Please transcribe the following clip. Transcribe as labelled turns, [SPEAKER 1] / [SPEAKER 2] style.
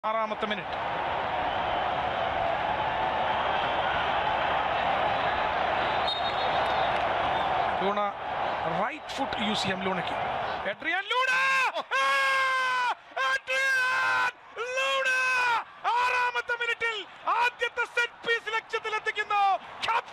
[SPEAKER 1] ആറാമത്തെ minute Luna right foot use ചെയ്യാം ലൂണയ്ക്ക് എഡ്രിയൻ ലൂണ ആ! Adrian Luna! ആറാമത്തെ മിനിറ്റിൽ ആദ്യത്തെ സെറ്റ് പീസ് ലക്ഷ്യത്തിലെത്തിക്കുന്നു ക്യാപ്റ്റൻ